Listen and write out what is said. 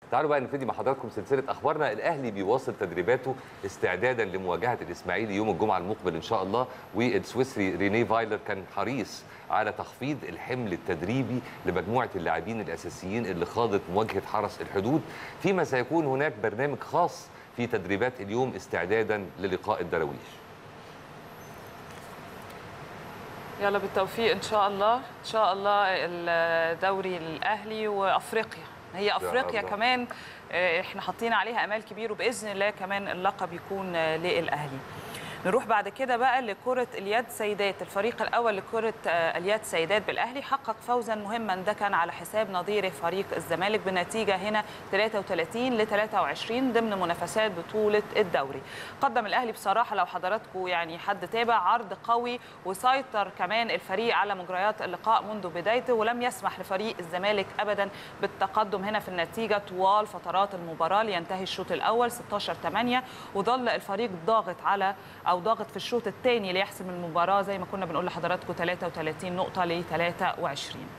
تعالوا بقى نبتدي مع حضراتكم سلسله اخبارنا الاهلي بيواصل تدريباته استعدادا لمواجهه الاسماعيلي يوم الجمعه المقبل ان شاء الله والسويسري ريني فايلر كان حريص على تخفيض الحمل التدريبي لمجموعه اللاعبين الاساسيين اللي خاضت مواجهه حرس الحدود فيما سيكون هناك برنامج خاص في تدريبات اليوم استعدادا للقاء الدراويش يلا بالتوفيق ان شاء الله ان شاء الله الدوري الاهلي وافريقيا هي افريقيا الله. كمان آه، احنا حاطين عليها امال كبير وباذن الله كمان اللقب يكون آه، للاهلي نروح بعد كده بقى لكرة اليد سيدات الفريق الأول لكرة آه، اليد سيدات بالأهلي حقق فوزا مهما ده كان على حساب نظيره فريق الزمالك بنتيجة هنا 33 ل 23 ضمن منافسات بطولة الدوري قدم الأهلي بصراحة لو حضراتكم يعني حد تابع عرض قوي وسيطر كمان الفريق على مجريات اللقاء منذ بدايته ولم يسمح لفريق الزمالك أبدا بالتقدم هنا في النتيجة طوال فترات المباراة لينتهي الشوط الأول 16 8 وظل الفريق ضاغط على او ضاغط في الشوط الثاني ليحسم المباراه زي ما كنا بنقول لحضراتكم 33 نقطه ل 23